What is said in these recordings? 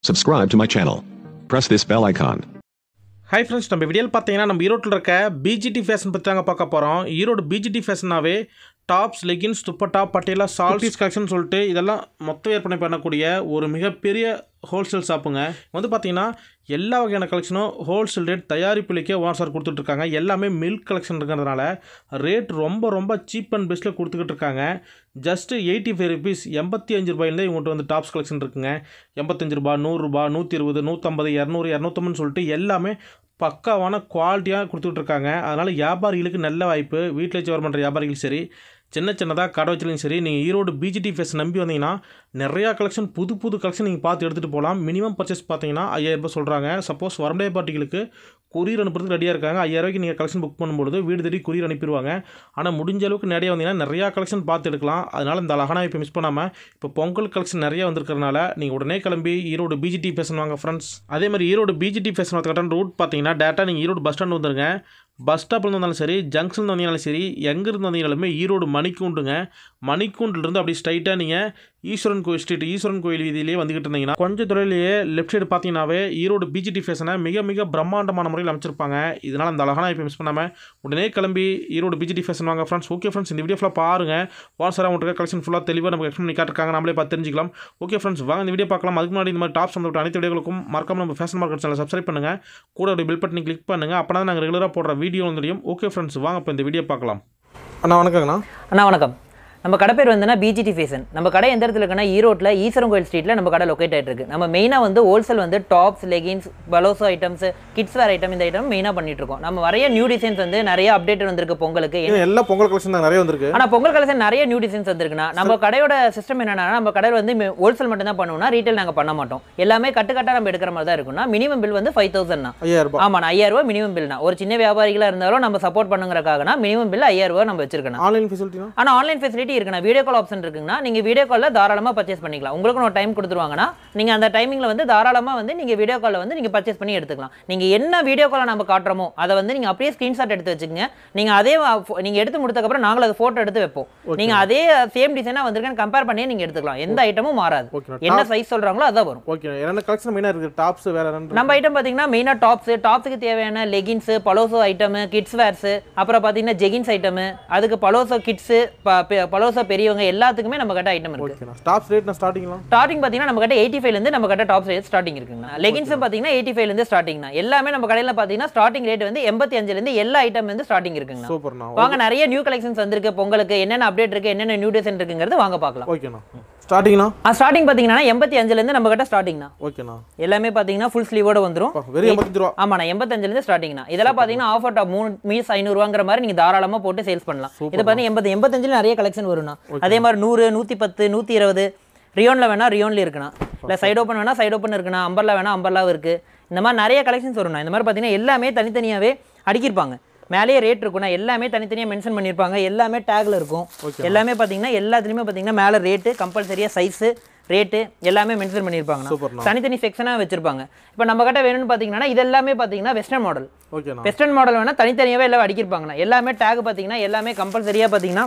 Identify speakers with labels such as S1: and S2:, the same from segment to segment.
S1: Subscribe to my channel. Press this bell icon.
S2: Hi friends நம்ம வீடியோவில் பார்த்தீங்கன்னா நம்ம ஈரோட்டில் இருக்க பிஜிடி ஃபேஷன் பற்றி தாங்க பார்க்க போகிறோம் ஈரோடு பிஜிடி ஃபேஷனாவே டாப்ஸ் லெகின்ஸ் துப்பட்டா பட்டியலா சால்டிஸ் கலெக்ஷன் சொல்லிட்டு இதெல்லாம் மொத்த விற்பனை பண்ணக்கூடிய ஒரு மிகப்பெரிய ஹோல்சேல் ஷாப்புங்க வந்து பார்த்தீங்கன்னா எல்லா வகையான கலெக்ஷனும் ஹோல்சேல் ரேட் தயாரிப்பு விலைக்கே ஓனர் சார் கொடுத்துட்ருக்காங்க எல்லாமே மில்க் கலெக்ஷன் இருக்கிறதுனால ரேட் ரொம்ப ரொம்ப சீப் அண்ட் பெஸ்ட்டில் கொடுத்துக்கிட்டு இருக்காங்க ஜஸ்ட்டு எயிட்டி ஃபைவ் ருபீஸ் எண்பத்தி அஞ்சு ரூபாயிலேருந்து இவங்கள்ட்ட வந்து டாப்ஸ் கலெக்ஷன் இருக்குங்க எண்பத்தஞ்சு ரூபா நூறுரூபா நூற்றி இருபது நூற்றம்பது இரநூறு இரநூத்தம்பதுன்னு சொல்லிட்டு எல்லாமே பக்காவான குவாலிட்டியாக கொடுத்துட்டு இருக்காங்க அதனால் வியாபாரிகளுக்கு நல்ல வாய்ப்பு வீட்டில் வச்சு வர பண்ணுற வியாபாரிகள் சரி சின்ன சின்னதாக கடை வச்சிலும் சரி நீங்கள் ஈரோடு பிஜிடி ஃபேஸ் நம்பி வந்தீங்கன்னா நிறையா கலெக்ஷன் புது புது கலெக்ஷன் நீங்கள் பார்த்து எடுத்துகிட்டு போகலாம் மினிமம் பர்ச்சேஸ் பார்த்தீங்கன்னா ஐயாயிரம் ரூபாய் சொல்கிறாங்க சப்போஸ் வரமுடைய பார்ட்டிகளுக்கு கொரியர் அனுப்புறதுக்கு ரெடியாக இருக்காங்க ஐயாயிரூவாய்க்கு நீங்கள் கலெக்ஷன் புக் பண்ணும்பொழுது வீடு தேடி கொரியர் அனுப்பிடுவாங்க ஆனால் முடிஞ்ச அளவுக்கு நிறைய வந்தீங்கன்னா நிறையா கலெக்ஷன் பார்த்து எடுக்கலாம் அதனால் இந்த அழகான இப்போ மிஸ் பண்ணாமல் இப்போ பொங்கல் கலெக்ஷன் நிறைய வந்திருக்கிறதுனால நீங்கள் உடனே கிளம்பி ஈரோடு பிஜிடி ஃபேஷன் வாங்க ஃப்ரெண்ட்ஸ் அதே மாதிரி ஈரோடு பிஜிடி ஃபேஷன் கரெக்டான ரூட் பார்த்தீங்கன்னா டேட்டா நீங்கள் ஈரோடு பஸ் ஸ்டாண்ட் வந்துருங்க பஸ் ஸ்டாப்லேருந்து வந்தாலும் சரி ஜங்ஷன் வந்தீங்கனாலும் சரி எங்கேருந்து வந்தீங்கனாலுமே ஈரோடு மணிக்கூண்டுங்க மணிக்கூண்டிலிருந்து அப்படி ஸ்ட்ரைட்டாக நீங்கள் ஈஸ்வரன் கோயில் ஸ்ட்ரீட் ஈஸ்வரன் கோயில் வீதியிலே வந்துகிட்டு இருந்தீங்கன்னா கொஞ்சம் துறையிலேயே லெஃப்ட் சைடு பார்த்தீங்கன்னாவே ஈரோடு பிஜிடி ஃபேஷனை மிக மிக பிரம்மாண்டமான முறையில் அமைச்சிருப்பாங்க இதனால் அந்த அழகான இப்போ மிஸ் பண்ணாமல் உடனே கிளம்பி ஈரோடு பிஜிடி ஃபேஷன் வாங்க ஃப்ரெண்ட்ஸ் ஓகே ஃப்ரெண்ட்ஸ் இந்த வீடியோ ஃபுல்லாக பாருங்கள் வாட்ஸ்அப் அவங்களுக்கு கலெக்ஷன் ஃபுல்லாக தெளிவாக நமக்கு எக்ஸ்பிளைன் பண்ணி காட்டிருக்காங்க நம்மளே பார்த்து தெரிஞ்சிக்கலாம் ஓகே ஃப்ரெண்ட்ஸ் வாங்க இந்த வீடியோ பார்க்கலாம் அதுக்கு முன்னாடி இந்த மாதிரி டாப்ஸ் வந்து அனைத்து வீடியோகளுக்கும் மறக்காம நம்ம ஃபேஷன் மார்க்கெட் சேனல் சப்ஸ்கிரைப் பண்ணுங்கள் கூட ஒரு பில் பட்டனை கிளிக் பண்ணுங்கள் அப்போ தான் நாங்கள் ரெகுலராக போடுற வீடியோ வந்துடும் ஓகே ஃப்ரெண்ட்ஸ் வாங்க இப்போ இந்த வீடியோ பார்க்கலாம்
S3: அண்ணா வணக்கங்கண்ணா
S4: அண்ணா வணக்கம் நம்ம கடை பேர் வந்துன்னா பிஜிடி ஃபேஷன் நம்ம கடை எந்த இடத்துல இருக்குன்னா ஈரோட்டில் ஈஸ்வரன் கோயில் ஸ்ட்ரீட்டில் நம்ம கடை லொக்கேட் ஆகிட்டு இருக்கு நம்ம மெயினாக வந்து ஹோல்சேல் வந்து tops leggings palazzo items kids wear item இந்த ஐட்டம் மெயினாக பண்ணிட்டு இருக்கோம் நம்ம நிறைய நியூ டிசைன்ஸ் வந்து நிறைய அப்டேட் வந்திருக்கு பொங்கலுக்கு
S3: ஏன்னா எல்லா பொங்கல் கலெக்ஷன் தான் நிறைய வந்திருக்கு
S4: ஆனால் பொங்கல் கலெக்ஷன் நிறைய நியூ டிசைன்ஸ் வந்திருக்குண்ணா நம்ம கடையோட சிஸ்டம் என்னன்னா நம்ம கடையில் வந்து ஹோல்சேல் மட்டும் தான் பண்ணுவோம்னா ரீட்டைல் நாங்கள் பண்ண மாட்டோம் எல்லாமே கட்டுக்கட்டாக நம்ம எடுக்கிற மாதிரி தான் இருக்கும்னா மினிமம் பில் வந்து ஃபைவ் தௌசண்ட்னா
S3: ஐயாயிரம் ரூபாய்
S4: ஆமாண்ணா ஐயாயிரம் ரூபாய் மினிமம் பில்னா ஒரு சின்ன வியாபாரிகளாக இருந்தாலும் நம்ம சப்போர்ட் பண்ணுங்கிறக்காகனா மினிமம் பில் ஐயாயிரம் ரூபாய் நம்ம வச்சிருக்கணும்
S3: ஆன்லைன் ஃபெசிலிட்டினா
S4: ஆனால் ஆன்லைன் ஃபெசிலிட்டி இருக்குண்ணா வீடியோ கால் ஆப்ஷன் இருக்குங்கன்னா நீங்கள் வீடியோ காலில் தாராளமாக பர்ச்சேஸ் பண்ணிக்கலாம் உங்களுக்கு ஒரு டைம் கொடுத்துருவாங்கன்னா நீங்கள் அந்த டைமிங்கில் வந்து தாராளமாக வந்து நீங்கள் வீடியோ காலில் வந்து நீங்கள் பர்ச்சேஸ் பண்ணி எடுத்துக்கலாம் நீங்கள் என்ன வீடியோ காலை நம்ம காட்டுறோமோ அதை வந்து நீங்கள் அப்படியே ஸ்க்ரீன்ஷாட் எடுத்து வச்சுக்கோங்க நீங்கள் அதே நீங்கள் எடுத்து முடித்தக்கப்புறம் நாங்கள் அதை ஃபோட்டோ எடுத்து வைப்போம் நீங்கள் அதே சேம் டிசைனாக வந்திருக்கேன்னு கம்பேர் பண்ணி நீங்கள் எடுத்துக்கலாம் எந்த ஐட்டமும் மாறாது
S3: ஓகே
S4: என்ன சைஸ் சொல்கிறாங்களோ அதான் வரும்
S3: ஓகே என்னென்ன கலெக்ஷன் மெயினாக இருக்குது டாப்ஸ் வேற என்ன
S4: நம்ம ஐட்டம் பார்த்தீங்கன்னா மெயினாக டாப்ஸ் டாப்ஸுக்கு தேவையான leggings palazzo item kids wears அப்புறம் பார்த்தீங்கன்னா ஜெகின்ஸ் ஐட்டமு அதுக்கு பலோசோ கிட்ஸு பலோசோ பெரியவங்க எல்லாத்துக்குமே நம்ம கிட்ட ஐட்டம் இருக்கு
S3: ஓகேண்ணா டாப்ஸ் ரேட் நான் ஸ்டார்டிங்லாம்
S4: ஸ்டார்டிங் பார்த்தீங்கன்னா நம்ம கிட்ட எயிட்டி ஃபைவ்லேருந்து நம்ம கிட்ட டாப் ரேட் ஸ்டார்டிங் இருக்குங்க லெகின்ஸும் பார்த்தீங்கன்னா எயிட்டி ஃபைவ்லேருந்து ஸ்டார்டிங்னா எல்லாமே நம்ம கடையில் பார்த்தீங்கன்னா ஸ்டார்டிங் ரேட் வந்து எண்பத்தி அஞ்சுலேருந்து எல்லா ஐட்டம் வந்து ஸ்டார்டிங் இருக்குங்க
S3: சூப்பர்ண்ணா
S4: வாங்க நிறைய நியூ கலெக்ஷன்ஸ் வந்திருக்கு பொங்கலுக்கு என்னென்ன அப்டேட் இருக்கு என்னென்ன நியூ டிசைன் இருக்குங்கிறது வாங்க பார்க்கலாம்
S3: ஓகேண்ணா ஸ்டார்டிங்ண்ணா
S4: ஸ்டார்டிங் பார்த்தீங்கன்னா எண்பத்தி அஞ்சுலேருந்து நம்ம கிட்ட ஸ்டார்டிங்னா
S3: ஓகேண்ணா
S4: எல்லாமே பார்த்தீங்கன்னா ஃபுல் ஸ்லீவோட வந்துரும்
S3: அப்பா, வெறும் எண்பத்தஞ்சு ரூபா
S4: ஆமாண்ணா எண்பத்தஞ்சுலேருந்து ஸ்டார்டிங்னா இதெல்லாம் பார்த்தீங்கன்னா ஆஃபர் டாப் மூணு மீஸ் ஐநூறுவாங்கிற மாதிரி நீங்கள் தாராளமாக போட்டு சேல்ஸ் பண்ணலாம் இது பார்த்தீங்கன்னா எண்பது எண்பத்தஞ்சில் நிறைய கலெக்ஷன் வரும்ண்ணா அதே மாதிரி நூறு நூற்றி பத்து நூற்றி இருபது ரியோனில் வேணா ரியோன்ல இருக்குண்ணா இல்லை சைடு ஓப்பன் வேணா சைடு ஓப்பன் இருக்குண்ணா அம்பர்லா வேணா அம்பர்லாவும் இருக்குது இந்த மாதிரி நிறைய கலெக்ஷன்ஸ் வரும்ண்ணா இந்த மாதிரி பார்த்தீங்கன்னா எல்லாமே தனித்தனியாகவே அடுக்கியிருப்பாங்க மேலேயே ரேட் இருக்கும்னா எல்லாமே தனித்தனியாக மென்ஷன் பண்ணியிருப்பாங்க எல்லாமே டேக்ல இருக்கும் எல்லாமே பார்த்தீங்கன்னா எல்லாத்துலேயுமே பார்த்தீங்கன்னா மேலே ரேட்டு கம்பல்சரியாக சைஸு ரேட்டு எல்லாமே மென்ஷன் பண்ணியிருப்பாங்க
S3: சூப்பர்ண்ணா
S4: தனித்தனி செக்ஷனாக வச்சிருப்பாங்க இப்போ நம்ம கிட்ட வேணும்னு பார்த்தீங்கன்னா இது எல்லாமே பார்த்தீங்கன்னா வெஸ்டர்ன் மாடல்
S3: ஓகேண்ணா
S4: வெஸ்டர்ன் மாடல் வேணால் தனித்தனியாகவே எல்லாம் அடிக்கிருப்பாங்கண்ணா எல்லாமே டேக் பார்த்தீங்கன்னா எல்லாமே கம்பல்சரியாக பார்த்தீங்கன்னா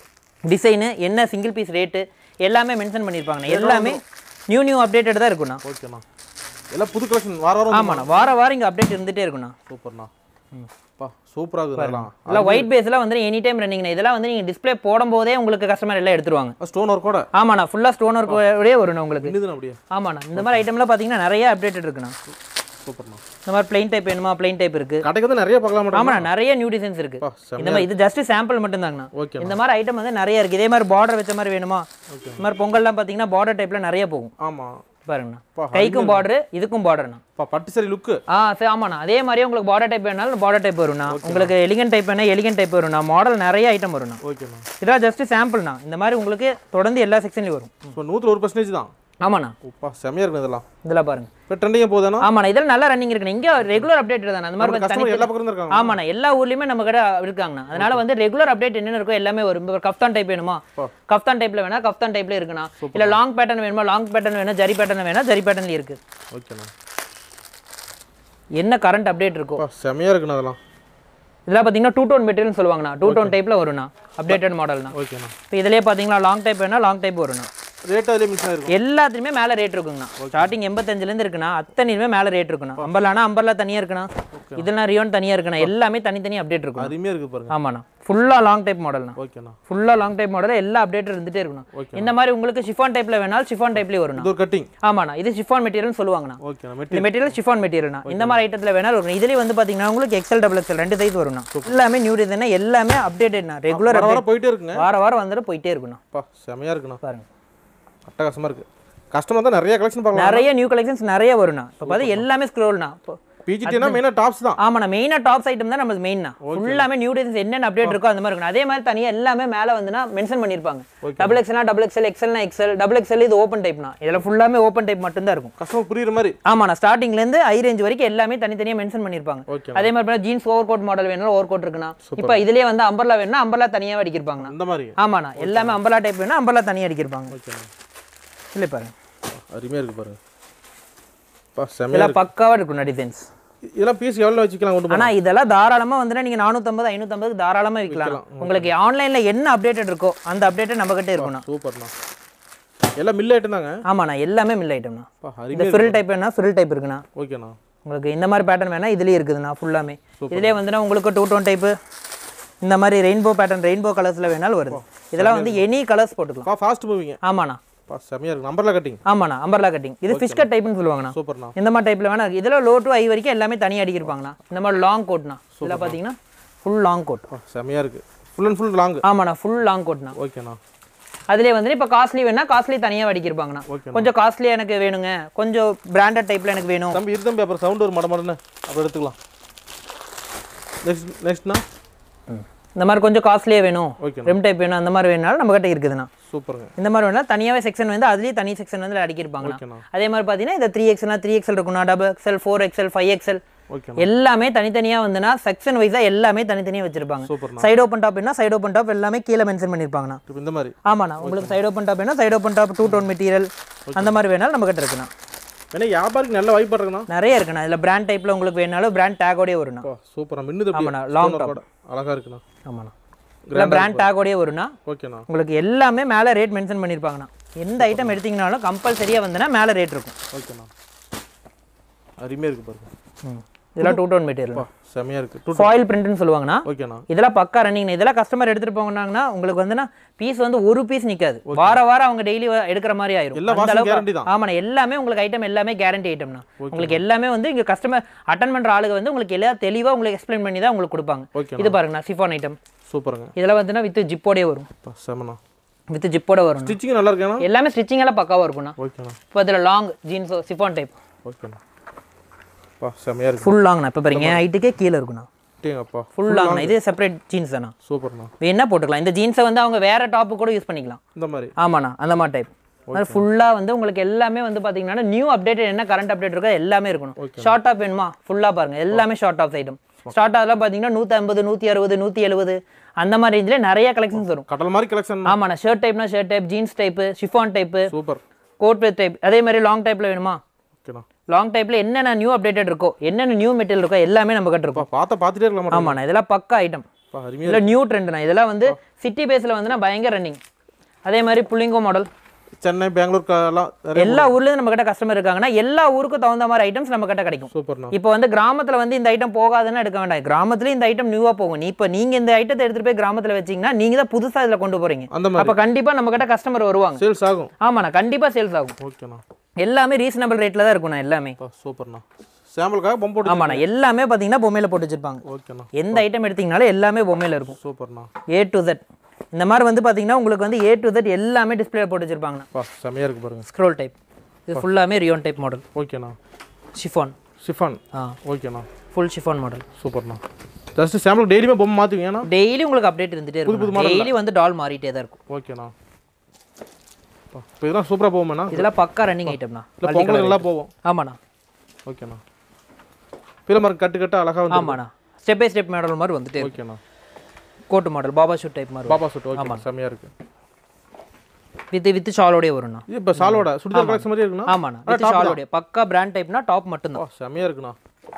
S4: டிசைனு என்ன சிங்கிள் பீஸ் ரேட்டு எல்லாமே மென்ஷன் பண்ணியிருப்பாங்கண்ணா எல்லாமே நியூ நியூ அப்டேட்டட் தான் இருக்குண்ணா
S3: ஓகேண்ணா எல்லாம் புது கலெக்ஷன் வார வாரம்
S4: ஆமாண்ணா வார வாரம் இங்கே அப்டேட் இருந்துகிட்டே இருக்குண்ணா
S3: சூப்பர்ண்ணா பா சூப்பராக இருக்குது இதெல்லாம்
S4: எல்லாம் ஒயிட் பேஸ்லாம் வந்து எனி டைம் ரன்னிங்ண்ணா இதெல்லாம் வந்து நீங்கள் டிஸ்ப்ளே போடும்போதே உங்களுக்கு கஸ்டமர் எல்லாம் எடுத்துருவாங்க
S3: ஸ்டோன் ஒர்க்கோட
S4: ஆமாண்ணா ஃபுல்லாக ஸ்டோன் ஒர்க்கோடே வருண்ணா உங்களுக்கு
S3: இன்னுதுண்ணா அப்படியே
S4: ஆமாண்ணா இந்த மாதிரி ஐட்டம்லாம் பார்த்தீங்கன்னா நிறைய அப்டேட்டட் இருக்குண்ணா
S3: சூப்பர்ண்ணா
S4: இந்த மாதிரி பிளைன் டைப் வேணுமா பிளைன் டைப் இருக்குது
S3: கடைக்கு வந்து நிறைய பார்க்கலாம் மாட்டோம்
S4: ஆமாண்ணா நிறைய நியூ டிசைன்ஸ் இருக்கு
S3: அப்பா, செம்மையா
S4: இந்த மாதிரி இது ஜஸ்ட் சாம்பிள் மட்டும்தாங்கண்ணா
S3: ஓகே
S4: இந்த மாதிரி ஐட்டம் வந்து நிறைய இருக்கு இதே மாதிரி பார்டர் வச்ச மாதிரி வேணுமா இந்த மாதிரி பொங்கல்லாம் பார்த்தீங்கன்னா பார்டர் டைப்ல நிறைய போகும்
S3: ஆமாம்
S4: பாருங்கண்ணா
S3: அப்பா,
S4: கைக்கும் பார்டர் இதுக்கும் பார்டர்ண்ணா
S3: பா பட்டு சரி லுக்கு
S4: ஆ சரி ஆமாண்ணா அதே மாதிரியே உங்களுக்கு பார்டர் டைப் வேணாலும் பார்டர் டைப் வரும்ண்ணா உங்களுக்கு எலிகன் டைப் வேணா எலிகன் டைப் வரும்ண்ணா மாடல் நிறைய ஐட்டம் வரும்ண்ணா
S3: ஓகேண்ணா
S4: இதெல்லாம் ஜஸ்ட் சாம்பிள்ண்ணா இந்த மாதிரி உங்களுக்கு தொடர்ந்து எல்லா செக்ஷன்லையும் வரும்
S3: இப்போ நூற்றில் ஒரு பர்சன்டேஜ் தான்
S4: ஆமாண்ணா
S3: உப்பா செம்மையாக இருக்குது இதெல்லாம்
S4: இதெல்லாம் பாருங்க
S3: இப்போ ட்ரெண்டிங்கே போகுதாண்ணா
S4: ஆமாண்ணா இதெல்லாம் நல்லா ரன்னிங் இருக்குண்ணா இங்கே ரெகுலர் அப்டேட் தானே அந்த மாதிரி வந்து
S3: கஸ்டமர்
S4: தனி
S3: எல்லா பக்கம் இருக்காங்க
S4: ஆமாண்ணா எல்லா ஊர்லயுமே நம்ம கிட்ட இருக்காங்கண்ணா அதனால வந்து ரெகுலர் அப்டேட் என்னென்ன இருக்கோ எல்லாமே வரும் இப்போ கஃப்தான் டைப் வேணுமா கஃப்தான் டைப்ல வேணா கஃப்தான் டைப்ல இருக்குண்ணா இல்ல லாங் பேட்டர்ன் வேணுமா லாங் பேட்டர்ன் வேணா ஜரி பேட்டர்ன் வேணா ஜரி பேட்டர்ன்ல இருக்கு
S3: ஓகேண்ணா
S4: என்ன கரண்ட் அப்டேட் இருக்கோ
S3: அப்பா செம்மையாக இருக்குண்ணா அதெல்லாம்
S4: இதெல்லாம் பார்த்தீங்கன்னா டூ டோன் மெட்டீரியல் சொல்லுவாங்கண்ணா டூ டோன் டைப்ல வரும்ண்ணா அப்டேட்டட் மாடல்னா
S3: ஓகேண்ணா
S4: இப்போ இதுலயே பார்த்தீங்கன்னா லாங் டைப் வேணா லாங் டைப் வரும்ண்ணா
S3: ரேட் அதுலேயே மிஸ் ஆயிருக்கும்
S4: எல்லாத்துலயுமே மேல ரேட் இருக்குங்கண்ணா ஸ்டார்டிங் எண்பத்தஞ்சுல இருந்து இருக்குண்ணா அத்தனையுமே மேல ரேட் இருக்குண்ணா அம்பர்லானா அம்பர்லா தனியா இருக்குண்ணா இதெல்லாம் ரியோன் தனியா இருக்குண்ணா எல்லாமே தனித்தனி அப்டேட் இருக்கும்
S3: அருமையாக இருக்குது பாருங்க
S4: ஆமாண்ணா ஃபுல்லா லாங் டைப் மாடல்ண்ணா
S3: ஓகேண்ணா
S4: ஃபுல்லா லாங் டைப் மாடல் எல்லா அப்டேட் இருந்துட்டே இருக்கணும் இந்த மாதிரி உங்களுக்கு ஷிஃபான் டைப்ல வேணாலும் ஷிஃபான் டைப்லயே வரும்ண்ணா
S3: இது ஒரு கட்டிங்
S4: ஆமாண்ணா இது ஷிஃபான் மெட்டீரியல்னு சொல்லுவாங்கண்ணா
S3: ஓகேண்ணா
S4: இந்த
S3: மெட்டீரியல்
S4: மெட்டீரியல் ஷிஃபான் மெட்டீரியல்னா இந்த மாதிரி ஐட்டத்தில் வேணாலும் வரும் இதுலேயே வந்து பார்த்தீங்கன்னா உங்களுக்கு எக்ஸல் டபுள் எக்ஸல் ரெண்டு சைஸ் வரும்ண்ணா எல்லாமே நியூ டிசைன் எல்லாமே அப்டேட்டட்ண்ணா ரெகுலர்
S3: வர வர போயிட்டே இருக்குங்க
S4: வார வாரம் வந்துட்டு போயிட்டே இருக்குண்ணா
S3: அப்பா செமையாக இருக்குண்ணா
S4: பாருங்க
S3: அட்டகாசமாக இருக்குது கஸ்டமர் தான் நிறைய கலெக்ஷன் பார்க்கலாம்
S4: நிறைய நியூ கலெக்ஷன்ஸ் நிறைய வரும்ண்ணா இப்போ பார்த்து எல்லாமே ஸ்க்ரோல்ண்ணா இப்போ
S3: பிஜிடினா மெயினாக டாப்ஸ் தான்
S4: ஆமாண்ணா மெயினாக டாப்ஸ் ஐட்டம் தான் நம்ம மெயின்னா ஃபுல்லாமே நியூ டிசைன்ஸ் என்னென்ன அப்டேட் இருக்கோ அந்த மாதிரி இருக்கணும் அதே மாதிரி தனியாக எல்லாமே மேலே வந்துனா மென்ஷன் பண்ணியிருப்பாங்க டபுள் எக்ஸ்எல்னா டபுள் எக்ஸ்எல் எக்ஸ்எல்னா எக்ஸ்எல் டபுள் எக்ஸ்எல் இது ஓப்பன் டைப்னா இதில் ஃபுல்லாமே ஓப்பன் டைப் மட்டும்தான் இருக்கும்
S3: கஸ்டமர் புரியுற மாதிரி
S4: ஆமாண்ணா ஸ்டார்டிங்லேருந்து ஹை ரேஞ்ச் வரைக்கும் எல்லாமே தனித்தனியாக மென்ஷன் பண்ணியிருப்பாங்க
S3: ஓகே
S4: அதே மாதிரி ஜீன்ஸ் ஓவர் கோட் மாடல் வேணும் ஓவர் கோட் இருக்குண்ணா இப்போ இதுலயே வந்து அம்பர்லா வேணும்னா அம்பர்லா தனியாக அடிக்கிருப்பாங்கண்ணா
S3: அந்த மாதிரி
S4: ஆமாண்ணா எல்லாமே அம்பர்லா டைப் வேணும் அம்பர்லா தனியாக அடிக்கிருப்பாங்க
S3: ஓகேண்ணா
S4: இல்லை பாருங்க
S3: அருமையாக இருக்குது பாருங்க அப்பா செமையாக
S4: இதெல்லாம் பக்காவாக இருக்குண்ணா டிசைன்ஸ்
S3: இதெல்லாம் பீஸ் எவ்வளோ வச்சுக்கலாம் கொண்டு போகலாம்
S4: ஆனா இதெல்லாம் தாராளமா வந்துனா நீங்க நானூற்றம்பது ஐநூற்றம்பதுக்கு தாராளமா விற்கலாம் உங்களுக்கு ஆன்லைன்ல என்ன அப்டேட்டட் இருக்கோ அந்த அப்டேட்டட் நம்ம கிட்ட இருக்குண்ணா
S3: சூப்பர்ண்ணா எல்லாம் மில் ஐட்டம் தாங்க
S4: ஆமாண்ணா எல்லாமே மில் ஐட்டம்ண்ணா
S3: அப்பா
S4: இந்த
S3: அருமையாக
S4: ஃபில் டைப் வேணா ஃபில் டைப் இருக்குண்ணா
S3: ஓகேண்ணா
S4: உங்களுக்கு இந்த மாதிரி பேட்டர்ன் வேணா இதுலயே இருக்குதுண்ணா ஃபுல்லாமே இதுலயே வந்துனா உங்களுக்கு டூ டோன் டைப்பு இந்த மாதிரி ரெயின்போ பேட்டர்ன் ரெயின்போ கலர்ஸ்ல வேணாலும் வருது இதெல்லாம் வந்து எனி கலர்ஸ் போட்டுக்கலாம்
S3: அப்பா ஃபாஸ்ட் மூவிங்க
S4: ஆமாண்ணா
S3: அப்பா செமையாக இருக்குது நம்பரில் கட்டிங்
S4: ஆமாண்ணா அம்பர்லா கட்டிங் இது ஃபிஷ் கட் டைப்னு சொல்லுவாங்கண்ணா
S3: சூப்பர்ண்ணா
S4: இந்த மாதிரி டைப்ல வேணா இருக்கு. இதுல லோ டு ஐ வரைக்கும் எல்லாமே தனியாக அடிக்கிருப்பாங்கண்ணா இந்த மாதிரி லாங் கோட்ண்ணா இதில் பார்த்தீங்கன்னா ஃபுல் லாங் கோட்
S3: அப்பா செமையாக இருக்குது ஃபுல் அண்ட் ஃபுல் லாங்
S4: ஆமாண்ணா ஃபுல் லாங் கோட்ண்ணா
S3: ஓகேண்ணா
S4: அதுலேயே வந்து இப்போ காஸ்ட்லி வேணா காஸ்ட்லி தனியாக அடிக்கிருப்பாங்கண்ணா
S3: ஓகே
S4: கொஞ்சம் காஸ்ட்லி எனக்கு வேணுங்க கொஞ்சம் பிராண்டட் டைப்ல எனக்கு வேணும்
S3: தம்பி இருந்தம்பி அப்புறம் சவுண்ட் ஒரு மட மடன்னு அப்புறம் எடுத்துக்கலாம் நெக்ஸ்ட் நெக்ஸ்ட்ண்ணா
S4: இந்த மாதிரி கொஞ்சம் காஸ்ட்லியே வேணும்
S3: ஓகேண்ணா
S4: ரெம் டைப் வேணும் அந்த மாதிரி வேணாலும் நம்ம கிட்ட இருக்குதுண்ணா
S3: சூப்பருங்க
S4: இந்த மாதிரி வேணா தனியாகவே செக்ஷன் வந்து அதுலேயே தனி செக்ஷன் வந்து அடிக்கிருப்பாங்கண்ணா
S3: ஓகேண்ணா
S4: அதே மாதிரி பார்த்தீங்கன்னா இந்த த்ரீ எக்ஸ்னா த்ரீ எக்ஸல் இருக்குண்ணா double X L four X L five X L
S3: ஓகேண்ணா
S4: எல்லாமே தனித்தனியாக வந்துன்னா செக்ஷன் வைஸாக எல்லாமே தனித்தனியாக வச்சிருப்பாங்க
S3: சூப்பர்ண்ணா
S4: சைடு ஓப்பன் டாப் என்ன சைடு ஓப்பன் டாப் எல்லாமே கீழே மென்ஷன் பண்ணியிருப்பாங்கண்ணா
S3: இப்போ இந்த மாதிரி
S4: ஆமாண்ணா உங்களுக்கு சைடு ஓப்பன் டாப் வேணா side open top two tone material அந்த மாதிரி வேணாலும் நம்ம கிட்ட இருக்குண்ணா
S3: ஏன்னா வியாபாரிக்கு நல்ல வாய்ப்பு இருக்குண்ணா
S4: நிறைய இருக்குண்ணா இதில் பிராண்ட் டைப்பில் உங்களுக்கு வேணாலும் பிராண்ட் டேகோடயே வரும்ண்ணா
S3: அப்பா சூப்பரா மின்னுது
S4: ஆமாண்ணா, long top.
S3: அழகா இருக்குண்ணா
S4: ஆமாண்ணா இல்லை பிராண்ட் டேகோடயே வரும்ண்ணா
S3: ஓகேண்ணா
S4: உங்களுக்கு எல்லாமே மேலே ரேட் மென்ஷன் பண்ணியிருப்பாங்கண்ணா எந்த ஐட்டம் எடுத்தீங்கனாலும் கம்பல்சரியாக வந்துன்னா மேலே ரேட் இருக்கும்
S3: ஓகேண்ணா அருமையாக இருக்கு பாருங்க
S4: ம் இதெல்லாம் டூ டோன் மெட்டீரியல்
S3: அப்பா செமையாக இருக்கு டூ
S4: ஃபாயில் பிரிண்ட்னு சொல்லுவாங்கண்ணா
S3: ஓகேண்ணா
S4: இதெல்லாம் பக்கா ரன்னிங் இதெல்லாம் கஸ்டமர் எடுத்துட்டு போங்கன்னாங்கன்னா உங்களுக்கு வந்துன்னா பீஸ் வந்து ஒரு பீஸ் நிக்காது வார வாரம் அவங்க டெய்லி எடுக்கிற மாதிரி ஆயிரும்
S3: எல்லா
S4: அந்த
S3: வாசம்
S4: அளவுக்கு-
S3: guarantee தான்.
S4: ஆமாண்ணா எல்லாமே உங்களுக்கு ஐட்டம் எல்லாமே கேரண்டி ஐட்டம்னா உங்களுக்கு எல்லாமே வந்து இங்க கஸ்டமர் அட்டன் பண்ற ஆளுங்க வந்து உங்களுக்கு எல்லாம் தெளிவா உங்களுக்கு எக்ஸ்பிளைன் பண்ணி தான் உங்களுக்கு கொடுப்பாங்க
S3: ஓகேண்ணா
S4: இது பாருங்கண்ணா சிஃபான் ஐட்டம்
S3: சூப்பருங்க
S4: இதெல்லாம் வந்துன்னா வித் ஜிப்போடே வரும்
S3: அப்பா செமண்ணா
S4: வித் ஜிப்போட வரும்
S3: ஸ்டிச்சிங் நல்லா இருக்கேண்ணா
S4: எல்லாமே ஸ்டிச்சிங் எல்லாம் பக்காவா இருக்கும்ண்ணா
S3: ஓகேண்ணா
S4: இப்போ அதில் லாங் ஜீன்ஸ் சிஃபான் டைப்
S3: ஓகேண்ணா அப்பா செமையாக இருக்கு
S4: ஃபுல் லாங்ண்ணா இப்போ பாருங்க ஹைட்டுக்கே கீழே இருக்குண்ணா
S3: அப்பா
S4: ஃபுல் லாங்ண்ணா இது செப்பரேட் ஜீன்ஸ் தானா
S3: சூப்பர்ண்ணா
S4: வேணா போட்டுக்கலாம் இந்த ஜீன்ஸை வந்து அவங்க வேற டாப்பு கூட யூஸ் பண்ணிக்கலாம்
S3: இந்த மாதிரி
S4: ஆமாண்ணா அந்த மாதிரி டைப் அது ஃபுல்லாக வந்து உங்களுக்கு எல்லாமே வந்து பார்த்தீங்கன்னா நியூ அப்டேட் என்ன கரண்ட் அப்டேட் இருக்கோ எல்லாமே இருக்கணும் ஷார்ட் ஆஃப் வேணுமா ஃபுல்லாக பாருங்க எல்லாமே ஷார்ட் ஆஃப் ஐட்டம் ஸ்டார்ட் அதெல்லாம் பார்த்தீங்கன்னா நூற்றி ஐம்பது நூற்றி அறுபது நூற்றி எழுபது அந்த மாதிரி ரேஞ்சில் நிறைய கலெக்ஷன்ஸ் வரும்
S3: கடல் மாதிரி கலெக்ஷன்
S4: ஆமாண்ணா ஷர்ட் டைப்னா shirt type jeans type chiffon type
S3: super
S4: coat with type அதே மாதிரி லாங் டைப்பில் வேணுமா
S3: ஓகேண்ணா
S4: லாங் டைப்பில் என்னென்ன நியூ அப்டேட்டட் இருக்கோ என்னென்ன நியூ மெட்டீரியல் இருக்கோ எல்லாமே நம்ம கிட்ட
S3: அப்பா
S4: இருக்கும்
S3: பார்த்தா பார்த்துட்டே இருக்கலாம் மாட்டோம்
S4: ஆமாண்ணா இதெல்லாம் பக்கா ஐட்டம்
S3: அப்பா அருமையாக
S4: இதெல்லாம் நியூ ட்ரெண்ட்ண்ணா இதெல்லாம் வந்து சிட்டி பேஸில் வந்துன்னா பயங்கர ரன்னிங் அதே மாதிரி புள்ளிங்கோ மாடல்
S3: சென்னை பெங்களூர் எல்லாம் நிறைய
S4: எல்லா ஊர்லேயும் நம்ம கிட்ட கஸ்டமர் இருக்காங்கன்னா எல்லா ஊருக்கும் தகுந்த மாதிரி ஐட்டம்ஸ் நம்ம கிட்ட கிடைக்கும்
S3: சூப்பர்ண்ணா
S4: இப்போ வந்து கிராமத்தில் வந்து இந்த ஐட்டம் போகாதுன்னு எடுக்க வேண்டாம் கிராமத்துலேயும் இந்த ஐட்டம் நியூவாக போகும் நீ இப்போ நீங்கள் இந்த ஐட்டத்தை எடுத்துகிட்டு போய் கிராமத்தில் வச்சீங்கன்னா நீங்கள் தான் புதுசாக இதில் கொண்டு போகிறீங்க
S3: அந்த மாதிரி
S4: அப்போ கண்டிப்பாக நம்ம கிட்ட கஸ்டமர் வருவாங்க
S3: சேல்ஸ் ஆகும்
S4: ஆமாண்ணா கண்டிப்பாக சேல்ஸ் ஆகும்
S3: ஓகேண்ணா
S4: எல்லாமே ரீசனபிள் ரேட்டில் தான் இருக்குண்ணா எல்லாமே
S3: அப்பா சூப்பர்ண்ணா சாம்பிளுக்காக பம்ப் போட்டு
S4: ஆமாண்ணா எல்லாமே பார்த்தீங்கன்னா பொம்மையில் போட்டு வச்சிருப்பாங்க
S3: ஓகேண்ணா
S4: எந்த ஐட்டம் எடுத்தீங்கனாலும் எல்லாமே பொம்மையில் இருக்கும்
S3: சூப்பர்ண்ணா
S4: ஏ டு Z இந்த மாதிரி வந்து பார்த்தீங்கன்னா உங்களுக்கு வந்து ஏ டு Z எல்லாமே டிஸ்பிளே போட்டு வச்சிருப்பாங்கண்ணா
S3: அப்பா செமையாக இருக்கு பாருங்க
S4: ஸ்க்ரோல் டைப் இது ஃபுல்லாமே ரியோன் டைப் மாடல்
S3: ஓகேண்ணா
S4: ஷிஃபான்
S3: ஷிஃபான்
S4: ஆ
S3: ஓகேண்ணா
S4: ஃபுல் ஷிஃபான் மாடல்
S3: சூப்பர்ண்ணா ஜஸ்ட் சாம்பிள் டெய்லியுமே பொம்மை மாற்றுவீங்கண்ணா
S4: டெய்லி உங்களுக்கு அப்டேட் இருந்துட்டே இருக்கும் டெய்லி வந்து டால் மாறிட்டே தான் இருக்கும்
S3: ஓகேண்ணா இப்போ இதெல்லாம் சூப்பராக போகுமேண்ணா
S4: இதெல்லாம் பக்கா ரன்னிங் ஐட்டம்னா
S3: இல்லை பொங்கல் நல்லா போவோம்
S4: ஆமாண்ணா
S3: ஓகேண்ணா பிலமரம் கட்டு கட்டு அழகாக வந்து
S4: ஆமாண்ணா ஸ்டெப் பை ஸ்டெப் மாடல் மாதிரி வந்துட்டே இருக்கும்
S3: ஓகேண்ணா
S4: கோட்டு மாடல் பாபா ஷூட் டைப் மாதிரி
S3: பாப்பா சூட் ஓகே செமையாக இருக்கு
S4: வித் வித் ஷாலோடய வரும்ண்ணா
S3: இது இப்போ சாலோட சுடிதார் கலெக்ஷன் மாதிரி இருக்குண்ணா
S4: ஆமாண்ணா வித் ஷாலோடய பக்கா பிராண்ட் டைப்னா டாப் மட்டும்தான்
S3: ஓ செமையாக இருக்குண்ணா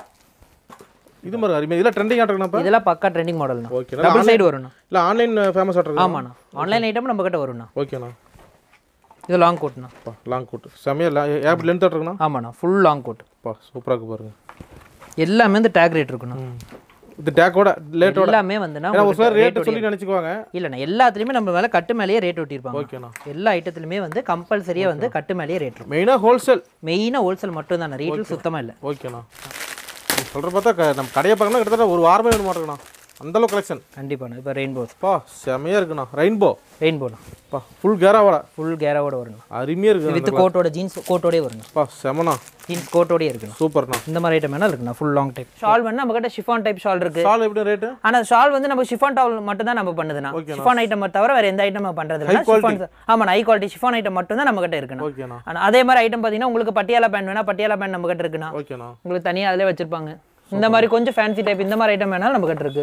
S3: இது மாதிரி அருமையாக இதெல்லாம் ட்ரெண்டிங் ஆட்டுங்கண்ணா இப்போ
S4: இதெல்லாம் பக்கா ட்ரெண்டிங் மாடல்ண்ணா
S3: ஓகேண்ணா
S4: டபுள் சைடு வரும்ண்ணா
S3: இல்லை ஆன்லைன் ஃபேமஸ் ஆட்டுருக்கு
S4: ஆமாண்ணா ஆன்லைன் ஐட்டம் நம்ம கிட்ட வரும்ண்ணா
S3: ஓகேண்ணா
S4: இது லாங் கோட்ண்ணா
S3: பா லாங் கோட் செமையா ஏப் லென்த் இருக்குண்ணா
S4: ஆமாண்ணா ஃபுல் லாங் கோட்
S3: பா சூப்பராக இருக்கு பாருங்க
S4: எல்லாமே வந்து டேக் ரேட் இருக்குண்ணா
S3: இது டேக்கோட லேட்டோட
S4: எல்லாமே வந்துண்ணா
S3: ஏன்னா ஒரு
S4: உங்களுக்கு
S3: சிலர்
S4: rate
S3: ரேட்டு சொல்லி நினச்சிக்குவாங்க
S4: இல்லைண்ணா எல்லாத்துலேயுமே நம்ம மேலே கட்டு மேலேயே ரேட் ஒட்டியிருப்பாங்க
S3: ஓகேண்ணா
S4: எல்லா ஐட்டத்துலையுமே வந்து கம்பல்சரியாக வந்து கட்டு மேலேயே ரேட் இருக்கும்
S3: மெயினாக ஹோல்சேல்
S4: மெயினாக ஹோல்சேல் மட்டும் தான் ரீட்டில் சுத்தமாக இல்லை
S3: ஓகேண்ணா நீ சொல்கிற பார்த்தா க- நம்ம கடையை பார்க்கணும் கிட்டத்தட்ட ஒரு வாரமே வேணும் மாட்டேங்கண்ணா அந்தளவு கலெக்ஷன்
S4: கண்டிப்பாண்ணா இப்போ ரெயின்போஸ்
S3: பா செமையாக இருக்குண்ணா ரெயின்போ
S4: ரெயின்போண்ணா
S3: பா ஃபுல் கேராவோட
S4: ஃபுல் கேராவோட வருண்ணா
S3: அருமையாக இருக்குது
S4: வித் கோட்டோட ஜீன்ஸ் கோட்டோடயே வருண்ணா
S3: பா செமண்ணா
S4: ஜீன்ஸ் கோட்டோடயே இருக்குண்ணா
S3: சூப்பர்ண்ணா
S4: இந்த மாதிரி ஐட்டம் வேணா இருக்குண்ணா ஃபுல் லாங் டைப் ஷால் வந்து நம்ம கிட்ட ஷிஃபான் டைப் ஷால் இருக்கு
S3: சால் எப்படி ரேட்டு
S4: ஆனா ஷால் வந்து நம்ம ஷிஃபான் டவல் மட்டும் தான் நம்ம பண்ணுதுண்ணா ஷிஃபான் ஐட்டம் தவிர வேற எந்த ஐட்டம் பண்றது இல்லை ஷிஃபான் ஆமா ஹை குவாலிட்டி ஷிஃபான் ஐட்டம் மட்டும் தான் நம்ம கிட்ட இருக்குண்ணா
S3: ஓகேண்ணா
S4: ஆனா அதே மாதிரி ஐட்டம் பாத்தீங்கன்னா உங்களுக்கு பட்டியாலா பேண்ட் வேணா பட்டியாலா பேண்ட் நம்ம கிட்ட இருக்குண்ணா
S3: ஓகேண்ணா
S4: உங்களுக்கு தனியா அதிலே வச்சிருப்பாங்க இந்த மாதிரி கொஞ்சம் ஃபேன்சி டைப் இந்த மாதிரி ஐட்டம் வேணாலும் நம்ம கிட்ட இருக்கு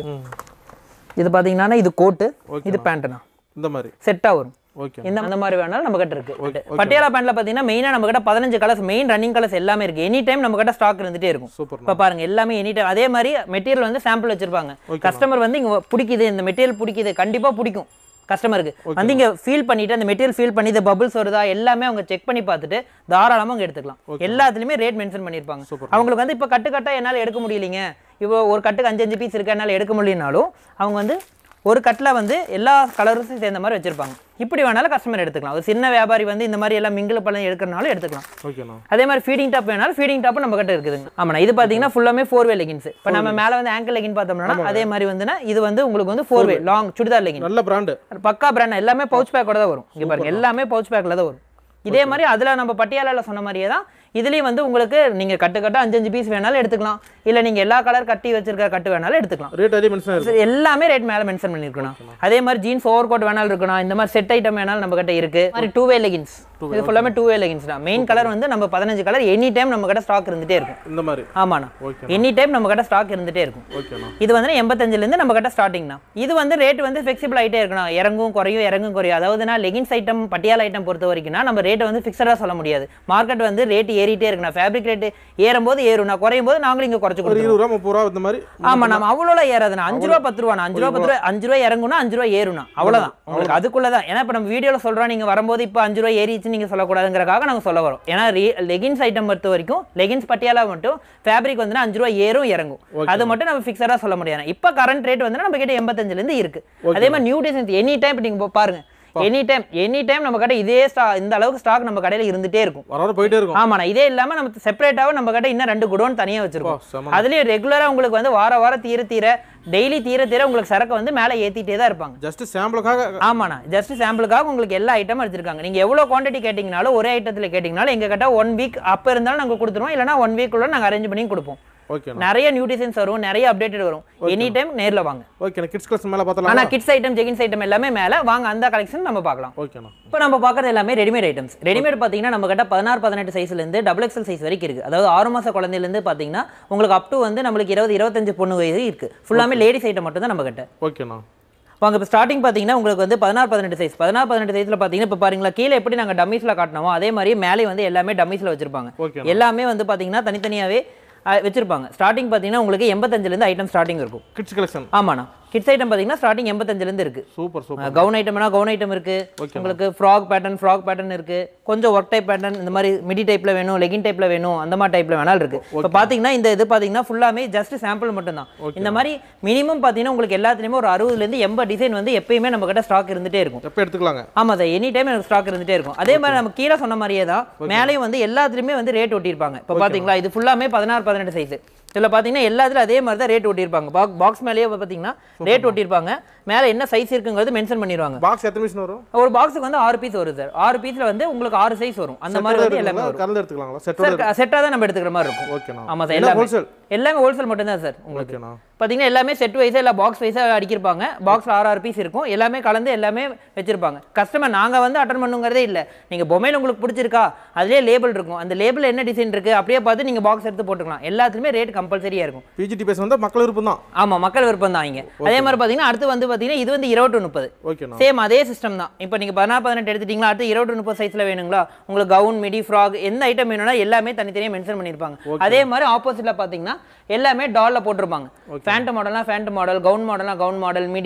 S4: இது பாத்தீங்கன்னா இது கோட்டு இது பேண்ட்னா
S3: இந்த மாதிரி
S4: செட்டா வரும்
S3: ஓகே
S4: இந்த அந்த மாதிரி வேணாலும் நம்ம கிட்ட இருக்கு பட்டியாலா பேண்ட்ல பாத்தீங்கன்னா மெயினா நம்ம கிட்ட பதினஞ்சு கலர்ஸ் மெயின் ரன்னிங் கலர்ஸ் எல்லாமே இருக்கு எனி டைம் நம்ம கிட்ட ஸ்டாக் இருந்துட்டே இருக்கும்
S3: சூப்பர்
S4: இப்போ பாருங்க எல்லாமே எனி டைம் அதே மாதிரி மெட்டீரியல் வந்து சாம்பிள் வச்சிருப்பாங்க கஸ்டமர் வந்து இங்க பிடிக்குது இந்த மெட்டீரியல் பிடிக்குது கண்டிப்பா பிடிக்கும் கஸ்டமருக்கு வந்து இங்க ஃபீல் பண்ணிட்டு அந்த மெட்டீரியல் ஃபீல் பண்ணி இந்த பபிள்ஸ் வருதா எல்லாமே அவங்க செக் பண்ணி பார்த்துட்டு தாராளமா அவங்க எடுத்துக்கலாம் எல்லாத்துலயுமே ரேட் மென்ஷன் பண்ணியிருப்பாங்க அவங்களுக்கு வந்து இப்போ கட்டு கட்டா என்னால எடுக்க முடியலைங்க இப்போ ஒரு கட்டுக்கு அஞ்சு அஞ்சு பீஸ் இருக்கு என்னால எடுக்க முடியலனாலும் அவங்க வந்து ஒரு கட்டில் வந்து எல்லா கலர்ஸும் சேர்ந்த மாதிரி வச்சிருப்பாங்க இப்படி வேணாலும் கஸ்டமர் எடுத்துக்கலாம் ஒரு சின்ன வியாபாரி வந்து இந்த மாதிரி எல்லாம் மிங்கில் பழம் எடுக்கிறனாலும் எடுத்துக்கலாம்
S3: ஓகேண்ணா
S4: அதே மாதிரி ஃபீடிங் டாப் வேணாலும் ஃபீடிங் டாப் நம்ம கிட்ட இருக்குதுங்க ஆமாண்ணா இது பார்த்தீங்கன்னா ஃபுல்லாமே ஃபோர் வே லெகின்ஸ் இப்போ நம்ம மேலே வந்து ஆங்கிள் லெகின் பார்த்தோம்னா அதே மாதிரி வந்துன்னா இது வந்து உங்களுக்கு வந்து four way long churidar legging
S3: நல்ல பிராண்டு
S4: பக்கா பிராண்ட் எல்லாமே பவுச் பேக்கோட தான் வரும் இங்க பாருங்க எல்லாமே பவுச் பேக்கில் தான் வரும் இதே மாதிரி அதில் நம்ம பட்டியாலால சொன்ன மாதிரியே தான் இதுலேயும் வந்து உங்களுக்கு நீங்கள் கட்டு கட்டு அஞ்சு அஞ்சு பீஸ் வேணாலும் எடுத்துக்கலாம் இல்லை நீங்கள் எல்லா கலர் கட்டி வச்சிருக்க கட்டு வேணாலும் எடுத்துக்கலாம்
S3: ரேட் அதே மென்ஷன் இருக்கு
S4: சரி, எல்லாமே ரேட் மேலே மென்ஷன் பண்ணியிருக்கணும் அதே மாதிரி ஜீன்ஸ் ஓவர் கோட் வேணாலும் இருக்கணும் இந்த மாதிரி செட் ஐட்டம் வேணாலும் நம்ம கிட்ட இருக்கு இந்த மாதிரி டூ வே லெகின்ஸ் இது ஃபுல்லாமே டூ வே லெகின்ஸ் தான் மெயின் கலர் வந்து நம்ம பதினஞ்சு கலர் எனி டைம் நம்ம கிட்ட ஸ்டாக் இருந்துட்டே இருக்கும்
S3: இந்த மாதிரி
S4: ஆமாண்ணா
S3: Okay.
S4: எனி டைம் நம்ம கிட்ட ஸ்டாக் இருந்துட்டே இருக்கும்
S3: ஓகேண்ணா
S4: இது வந்து எண்பத்தஞ்சிலேருந்து நம்ம கிட்ட ஸ்டார்டிங்னா இது வந்து ரேட் வந்து ஃபிக்சிபிள் ஆகிட்டே இருக்கணும் இறங்கும் குறையும் இறங்கும் குறையும் அதாவதுனா லெகின்ஸ் ஐட்டம் பட்டியால் ஐட்டம் பொறுத்த வரைக்கும்னா நம்ம ரேட்டை வந்து ஃபிக்ஸடாக சொல்ல முடியாது மார்க்கெட் வந்து ரேட் ஏறிட்டே இருக்கணும் ஃபேப்ரிக் ரேட் ஏறும்போது ஏறும்னா குறையும் போது நாங்களும் இங்கே குறைச்சு
S3: ஒரு
S4: கொடுத்துருவோம்
S3: இருபது ரூபா முப்பது ரூபா இந்த மாதிரி
S4: ஆமா நம்ம அவ்வளோலாம் ஏறாதுண்ணா அஞ்சு ரூபா பத்து ரூபா அஞ்சு ரூபா பத்து ரூபா அஞ்சு ரூபா இறங்குனா அஞ்சு ரூபா ஏறுனா அவ்வளவுதான் உங்களுக்கு அதுக்குள்ள தான் ஏன்னா இப்போ நம்ம வீடியோல சொல்றோம் நீங்க வரும்போது இப்போ அஞ்சு ரூபா ஏறிச்சு நீங்க சொல்லக்கூடாதுங்கிறக்காக நாங்க சொல்ல வரோம் ஏன்னா லெகின்ஸ் ஐட்டம் பொறுத்த வரைக்கும் லெகின்ஸ் பட்டியாலா மட்டும் ஃபேப்ரிக் வந்து அஞ்சு ரூபா ஏறும் இறங்கும் அது மட்டும் நம்ம ஃபிக்ஸடா சொல்ல முடியாது இப்போ கரண்ட் ரேட் வந்து நம்ம கிட்ட எண்பத்தஞ்சுல இருந்து இருக்கு அதே மாதிரி நியூ டிசைன்ஸ் எனி டைம் நீங்க போ- பாருங்க எனி டைம் எனி டைம் நம்ம கடை இதே ஸ்டா இந்த அளவுக்கு ஸ்டாக் நம்ம கடையில இருந்துட்டே இருக்கும்
S3: வர வர போயிட்டே இருக்கும்
S4: ஆமாண்ணா இதே இல்லாம நம்ம செப்பரேட்டாவே நம்ம கடை இன்னும் ரெண்டு குடோன் தனியா வச்சிருக்கோம்
S3: அப்பா, செம.
S4: அதுலயும் ரெகுலரா உங்களுக்கு வந்து வார வாரம் தீர தீர டெய்லி தீர தீர உங்களுக்கு சரக்கு வந்து மேலே ஏத்திட்டே தான் இருப்பாங்க
S3: ஜஸ்ட் சாம்பிளுக்காக
S4: ஆமாண்ணா ஜஸ்ட் சாம்பிளுக்காக உங்களுக்கு எல்லா ஐட்டமும் வச்சிருக்காங்க நீங்க எவ்வளவு குவாண்டிட்டி கேட்டிங்கனாலும் ஒரே ஐட்டத்துல கேட்டிங்கனாலும் எங்க கிட்ட ஒன் வீக் அப்ப இருந்தாலும் நாங்க கொடுத்துருவோம் இல்லைனா ஒன் வீக்குள்ள நாங்க அரேஞ்ச் பண்ணி கொடுப்போம்
S3: ஓகேண்ணா
S4: நிறைய நியூ டிசைன்ஸ் வரும் நிறைய அப்டேட்டட் வரும் எனி டைம் நேர்ல வாங்க
S3: ஓகேண்ணா கிட்ஸ் கிளாஸ் மேலே
S4: ஆனா
S3: பார்த்தலாம்
S4: கிட்ஸ் ஐட்டம் ஜெகின்ஸ் ஐட்டம் எல்லாமே மேல வாங்க அந்த கலெக்ஷன் நம்ம பார்க்கலாம்
S3: ஓகேண்ணா
S4: இப்போ நம்ம பார்க்குறது எல்லாமே ரெடிமேட் ஐட்டம்ஸ் ரெடிமேட் பார்த்தீங்கன்னா நம்ம கிட்ட பதினாறு பதினெட்டு சைஸ்லேருந்து டபுள் எக்ஸல் சைஸ் வரைக்கும் இருக்குது அதாவது ஆறு மாத குழந்தையிலேருந்து பார்த்தீங்கன்னா உங்களுக்கு அப் டு வந்து நம்மளுக்கு இருபது இருபத்தஞ்சு பொண்ணு வயது இருக்குது ஃபுல்லாமே லேடிஸ் ஐட்டம் மட்டும் தான் நம்ம கிட்ட
S3: ஓகேண்ணா
S4: வாங்க இப்போ ஸ்டார்டிங் பார்த்தீங்கன்னா உங்களுக்கு வந்து பதினாறு பதினெட்டு சைஸ் பதினாறு பதினெட்டு சைஸில் பார்த்தீங்கன்னா இப்போ பாருங்களா கீழே எப்படி நாங்கள் டம்மிஸில் காட்டினோமோ அதே மாதிரி மேலே வந்து எல்லாமே டம்மிஸில் வச்சிருப்பாங்க
S3: ஓகேண்ணா.
S4: எல்லாமே வந்து பார்த்தீங்கன்னா தனித்தனியாகவே வச்சிருப்பாங்க ஸ்டார்டிங் பார்த்தீங்கன்னா உங்களுக்கு எண்பத்தஞ்சிலேருந்து ஐட்டம் ஸ்டார்டிங் இருக்கும்
S3: கிட்ஸ் கலெக்ஷன்
S4: ஆமாண்ணா கிட்ஸ் ஐட்டம் பார்த்தீங்கன்னா ஸ்டார்டிங் எண்பத்தஞ்சிலேருந்து இருக்குது
S3: சூப்பர் சூப்பர்
S4: கவுன் ஐட்டம்னா கவுன் ஐட்டம் இருக்கு உங்களுக்கு ஃப்ராக் பேட்டர்ன் ஃப்ராக் பேட்டர்ன் இருக்கு கொஞ்சம் ஒர்க் டைப் பேட்டர்ன் இந்த மாதிரி மிடி டைப்ல வேணும் லெகின் டைப்ல வேணும் அந்த மாதிரி டைப்ல வேணாலும் இருக்கு இப்போ பாத்தீங்கன்னா இந்த இது பாத்தீங்கன்னா ஃபுல்லாமே ஜஸ்ட் சாம்பிள் மட்டும் தான் இந்த மாதிரி மினிமம் பாத்தீங்கன்னா உங்களுக்கு எல்லாத்துலயுமே ஒரு அறுபதுல இருந்து எண்பது டிசைன் வந்து எப்பயுமே நம்ம கிட்ட ஸ்டாக் இருந்துட்டே இருக்கும்
S3: எப்போ எடுத்துக்கலாங்க
S4: ஆமா சார் எனி டைம் எனக்கு ஸ்டாக் இருந்துட்டே இருக்கும் அதே மாதிரி நம்ம கீழே சொன்ன மாதிரியே தான் மேலேயும் வந்து எல்லாத்துலயுமே வந்து ரேட் ஒட்டியிருப்பாங்க இப்போ பாத்தீங்களா இது ஃபுல்லாமே பதினாறு பதினெட்டு சைஸ் இதில் பார்த்தீங்கன்னா எல்லாத்துலையும் அதே மாதிரி தான் ரேட் ஒட்டியிருப்பாங்க பாக் பாக்ஸ் மேலேயே பார்த்தீங்கன்னா ரேட் ஒட்டியிருப்பாங்க மேலே என்ன சைஸ் இருக்குங்கிறது மென்ஷன் பண்ணிடுவாங்க
S3: பாக்ஸ் எத்தனை பீஸ் வரும்
S4: ஒரு பாக்ஸுக்கு வந்து ஆறு பீஸ் வரும் சார் ஆறு பீஸ்ல வந்து உங்களுக்கு ஆறு சைஸ் வரும் அந்த மாதிரி வந்து எல்லாமே வரும்
S3: கலந்து எடுத்துக்கலாங்களா செட்டோட
S4: சார் செட்டாக தான் நம்ம எடுத்துக்கிற மாதிரி இருக்கும்
S3: ஓகேண்ணா
S4: ஆமா சார்
S3: எல்லாம்
S4: எல்லாமே
S3: ஹோல்சேல்
S4: எல்லாமே ஹோல்சேல் மட்டும் தான் சார் உங்களுக்கு
S3: ஓகேண்ணா
S4: பார்த்தீங்கன்னா எல்லாமே செட் வைஸாக இல்லை பாக்ஸ் வைஸாக அடிக்கிருப்பாங்க பாக்ஸில் ஆறு ஆறு பீஸ் இருக்கும் எல்லாமே கலந்து எல்லாமே வச்சிருப்பாங்க கஸ்டமர் நாங்கள் வந்து அட்டன் பண்ணுங்கிறதே இல்லை நீங்கள் பொம்மையில் உங்களுக்கு பிடிச்சிருக்கா அதுலேயே லேபிள் இருக்கும் அந்த லேபிள் என்ன டிசைன் இருக்குது அப்படியே பார்த்து நீங்கள் பாக்ஸ் எடுத்து போட்டுக்கலாம் எல்லாத்துலேயுமே ரேட் கம்பல்சரியாக இருக்கும்
S3: பிஜிடி பேஸ் வந்து மக்கள் விருப்பம் தான்
S4: ஆமாம் மக்கள் விருப்பம் தான் இங்கே அதே மாதிரி பார்த்தீங்கன்னா அடுத்து வந்து பார்த்தீங்கன்னா இது வந்து இருபது to முப்பது
S3: ஓகேண்ணா
S4: சேம் அதே சிஸ்டம் தான் இப்போ நீங்கள் பதினாறு பதினெட்டு எடுத்துட்டீங்களா அடுத்து இருபது முப்பது சைஸில் வேணுங்களா உங்களுக்கு கவுன் மிடி ஃப்ராக் எந்த ஐட்டம் வேணும்னா எல்லாமே தனித்தனியாக மென்ஷன் பண்ணியிருப்பாங்க அதே மாதிரி ஆப்போசிட்டில் பார்த்தீங்கன்னா எல்லாமே டாலில் போட்டிருப்பாங்க ஃபேண்ட் மாடல்னா ஃபேண்ட் மாடல் கவுன் மாடல்னா கவுன் மாடல் மிடி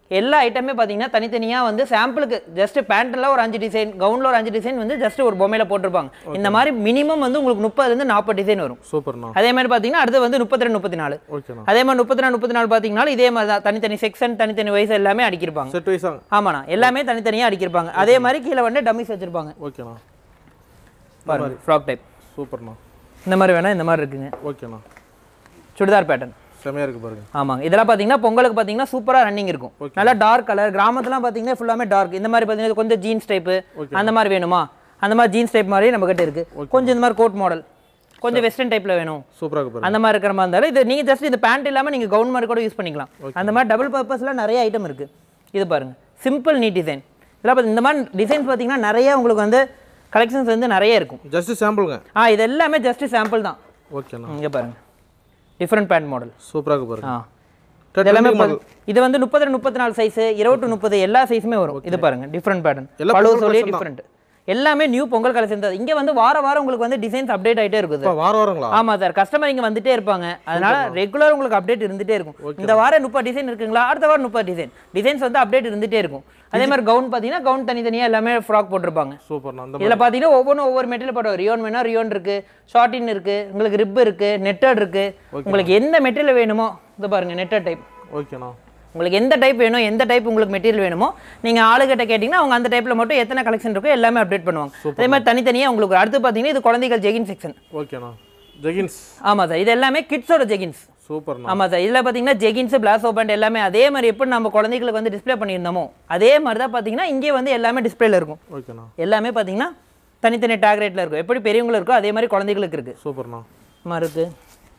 S4: எல்லா ஐட்டமே பார்த்தீங்கன்னா தனித்தனியாக வந்து சாம்பிளுக்கு ஜஸ்ட் பேண்ட்டில் ஒரு அஞ்சு டிசைன் கவுனில் ஒரு அஞ்சு டிசைன் வந்து ஜஸ்ட் ஒரு பொம்மையில் போட்டிருப்பாங்க இந்த மாதிரி மினிமம் வந்து உங்களுக்கு முப்பதுலேருந்து நாற்பது டிசைன் வரும்
S3: சூப்பர்ண்ணா
S4: அதே மாதிரி பார்த்தீங்கன்னா அடுத்து வந்து முப்பத்தி ரெண்டு முப்பத்தி நாலு
S3: ஓகேண்ணா
S4: அதே மாதிரி முப்பத்தி நாலு முப்பத்தி நாலு பார்த்தீங்கன்னா இதே மாதிரி தான் தனித்தனி செக்ஷன் தனித்தனி வயசு எல்லாமே அடிக்கிருப்பாங்க
S3: செட் வைஸாங்க
S4: ஆமாண்ணா எல்லாமே தனித்தனியாக அடிக்கிருப்பாங்க அதே மாதிரி கீழே வந்து டம்மிஸ் வச்சிருப்பாங்க
S3: ஓகேண்ணா
S4: பாருங்க ஃப்ராக் டைப்
S3: சூப்பர்ண்ணா
S4: இந்த மாதிரி வேணா இந்த மாதிரி இருக்குங்க
S3: ஓகேண்ணா
S4: சுடிதார் பேட்டர்ன்
S3: செமையாக இருக்குது பாருங்க
S4: ஆமாங்க இதெல்லாம் பார்த்தீங்கன்னா பொங்கலுக்கு பார்த்தீங்கன்னா சூப்பராக ரன்னிங் இருக்கும் நல்லா டார்க் கலர் கிராமத்துலாம் பார்த்தீங்கன்னா ஃபுல்லாமே டார்க் இந்த மாதிரி பார்த்தீங்கன்னா கொஞ்சம் ஜீன்ஸ் டைப்பு அந்த மாதிரி வேணுமா அந்த மாதிரி ஜீன்ஸ் டைப் மாதிரி நம்ம கிட்ட இருக்கு கொஞ்சம் இந்த மாதிரி கோட் மாடல் கொஞ்சம் வெஸ்டர்ன் டைப்பில் வேணும்
S3: சூப்பராக இருக்கு பாருங்க
S4: அந்த மாதிரி இருக்கிற மாதிரி இருந்தாலும் இது நீங்கள் ஜஸ்ட் இந்த பேண்ட் இல்லாமல் நீங்கள் கவுன் மாதிரி கூட யூஸ் பண்ணிக்கலாம் அந்த மாதிரி டபுள் பர்பஸில் நிறைய ஐட்டம் இருக்குது இது பாருங்க சிம்பிள் நீட் டிசைன் இதெல்லாம் பார்த்து இந்த மாதிரி டிசைன்ஸ் பார்த்தீங்கன்னா நிறைய உங்களுக்கு வந்து கலெக்ஷன்ஸ் வந்து நிறைய இருக்கும்
S3: ஜஸ்ட் சாம்பிளுங்க
S4: ஆ இது எல்லாமே ஜஸ்ட் சாம்பிள் தான்
S3: ஓகேண்ணா
S4: இங்கே பாருங்க டிஃப்ரெண்ட் பேண்ட் மாடல்
S3: சூப்பராக இருக்கு பாருங்க
S4: ஆ
S3: Thirty
S4: இதெல்லாமே
S3: model.
S4: பாருங்க. இது வந்து முப்பது முப்பத்தி நாலு சைஸ் இருபது டு முப்பது எல்லா சைஸுமே வரும் இது பாருங்க டிஃப்ரெண்ட் பேட்டர்ன்
S3: எல்லாம்
S4: பழுவு
S3: பொங்கல்
S4: சொல்லி
S3: collection தான்.
S4: டிஃப்ரெண்ட் எல்லாமே நியூ பொங்கல் கலெக்ஷன் தான் இங்க வந்து வார வாரம் உங்களுக்கு வந்து டிசைன்ஸ் அப்டேட் ஆயிட்டே இருக்குது
S3: இப்போ வாரம் வாரங்களா
S4: ஆமா சார் கஸ்டமர் இங்க வந்துட்டே இருப்பாங்க அதனால ரெகுலர் உங்களுக்கு அப்டேட் இருந்துட்டே இருக்கும் இந்த வாரம் முப்பது டிசைன் இருக்குங்களா அடுத்த வாரம் முப்பது டிசைன் டிசைன்ஸ் வந்து அப்டேட் இருந்துட்டே இருக்கும் அதே மாதிரி கவுன் பாத்தீங்கன்னா கவுன் தனித்தனியா எல்லாமே ஃப்ராக் போட்டிருப்பாங்க
S3: சூப்பர்ண்ணா அந்த
S4: இதுல பாத்தீங்கன்னா ஒவ்வொன்றும் ஒவ்வொரு மெட்டீரியல் போடுவோம் ரியோன் வேணா ரியோன் இருக்கு ஷார்டின் இருக்கு உங்களுக்கு ரிப் இருக்கு நெட்டட் இருக்கு உங்களுக்கு எந்த மெட்டீரியல் வேணுமோ இது பாருங்க நெட்டட் டைப்
S3: ஓகேண்ணா
S4: உங்களுக்கு எந்த டைப் வேணும் எந்த டைப் உங்களுக்கு மெட்டீரியல் வேணுமோ நீங்க ஆளுகிட்ட கேட்டிங்கன்னா அவங்க அந்த டைப்ல மட்டும் எத்தனை கலெக்ஷன் இருக்கோ எல்லாமே அப்டேட் பண்ணுவாங்க அதே மாதிரி தனித்தனியா உங்களுக்கு அடுத்து பாத்தீங்கன்னா இது குழந்தைகள் ஜெகின் செக்ஷன்
S3: ஓகேண்ணா ஜெகின்ஸ்
S4: ஆமா சார் இது எல்லாமே கிட்ஸோட ஜெகின்ஸ்
S3: சூப்பர்ண்ணா
S4: ஆமா சார் இதில் பார்த்தீங்கன்னா ஜெகின்ஸ் பிளாஸ் ஓபன் எல்லாமே அதே மாதிரி எப்படி நம்ம குழந்தைகளுக்கு வந்து டிஸ்ப்ளே பண்ணியிருந்தோமோ அதே மாதிரி தான் பார்த்தீங்கன்னா இங்கே வந்து எல்லாமே டிஸ்பிளேல இருக்கும்
S3: ஓகேண்ணா
S4: எல்லாமே பார்த்தீங்கன்னா தனித்தனி டேக் ரேட்டில் இருக்கும் எப்படி பெரியவங்களுக்கு இருக்கோ அதே மாதிரி குழந்தைகளுக்கு இருக்கு
S3: சூப்பர்ண்ணா
S4: இந்த மாதிரி இருக்கு